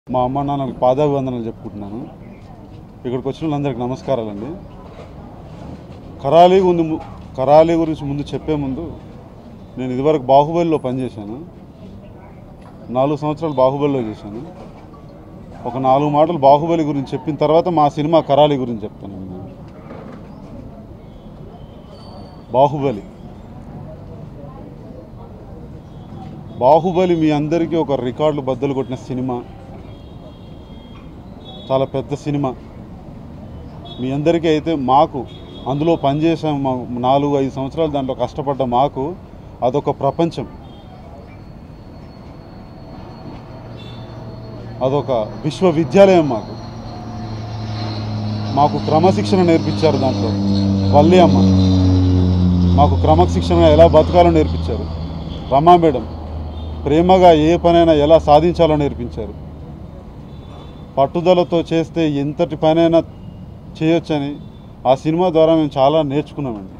మా అమ్మ నాన్నలకు పాదాభివందనలు చెప్పుకుంటున్నాను ఇక్కడికి వచ్చిన వాళ్ళందరికీ నమస్కారాలండి కరాలీ ముందు కరాలీ గురించి ముందు చెప్పే ముందు నేను ఇదివరకు బాహుబలిలో పనిచేశాను నాలుగు సంవత్సరాలు బాహుబలిలో చేశాను ఒక నాలుగు మాటలు బాహుబలి గురించి చెప్పిన తర్వాత మా సినిమా కరాలి గురించి చెప్తానండి నేను బాహుబలి బాహుబలి మీ అందరికీ ఒక రికార్డులు బద్దలు కొట్టిన సినిమా చాలా పెద్ద సినిమా మీ అందరికీ అయితే మాకు అందులో పనిచేసాం మా నాలుగు ఐదు సంవత్సరాలు దాంట్లో కష్టపడ్డ మాకు అదొక ప్రపంచం అదొక విశ్వవిద్యాలయం మాకు మాకు క్రమశిక్షణ నేర్పించారు దాంట్లో వల్లి అమ్మ మాకు క్రమశిక్షణ ఎలా బతకాలో నేర్పించారు రమా మేడం ప్రేమగా ఏ పనైనా ఎలా సాధించాలో నేర్పించారు పట్టుదలతో చేస్తే ఎంతటి పనైనా చేయొచ్చని ఆ సినిమా ద్వారా మేము చాలా నేర్చుకున్నామండి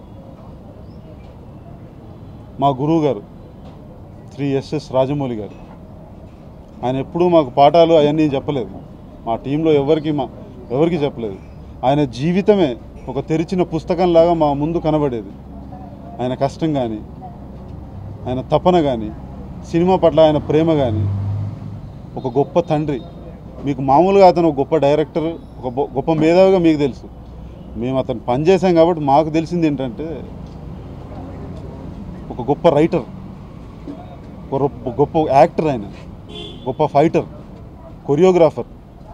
మా గురువు గారు శ్రీ ఎస్ఎస్ రాజమౌళి గారు ఆయన ఎప్పుడూ మాకు పాఠాలు అవన్నీ చెప్పలేదు మా టీంలో ఎవరికి మా ఎవరికి చెప్పలేదు ఆయన జీవితమే ఒక తెరిచిన పుస్తకంలాగా మా ముందు కనబడేది ఆయన కష్టం కానీ ఆయన తపన కానీ సినిమా పట్ల ఆయన ప్రేమ కానీ ఒక గొప్ప తండ్రి మీకు మామూలుగా అతను ఒక గొప్ప డైరెక్టర్ ఒక గొ- గొప్ప మేధావిగా మీకు తెలుసు మేము అతను పనిచేసాం కాబట్టి మాకు తెలిసింది ఏంటంటే ఒక గొప్ప రైటర్ ఒక రొప్ప- గొప్ప యాక్టర్ ఆయన గొప్ప ఫైటర్ కొరియోగ్రాఫర్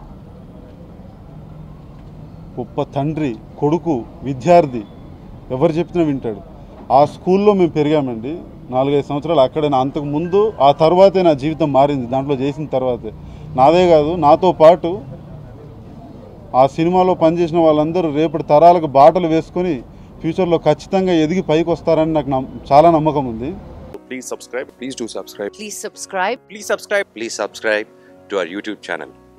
గొప్ప తండ్రి కొడుకు విద్యార్థి ఎవరు చెప్పినా వింటాడు ఆ స్కూల్లో మేము పెరిగామండి నాలుగైదు సంవత్సరాలు అక్కడే నా అంతకు ముందు ఆ తర్వాతే నా జీవితం మారింది దాంట్లో చేసిన తర్వాతే నాదే కాదు నాతో పాటు ఆ సినిమాలో పనిచేసిన వాళ్ళందరూ రేపటి తరాలకు బాటలు వేసుకొని ఫ్యూచర్లో ఖచ్చితంగా ఎదిగి పైకి వస్తారని నాకు నమ్- చాలా నమ్మకం ఉంది Please subscribe. Please do subscribe. Please subscribe. Please subscribe. Please subscribe to our YouTube channel.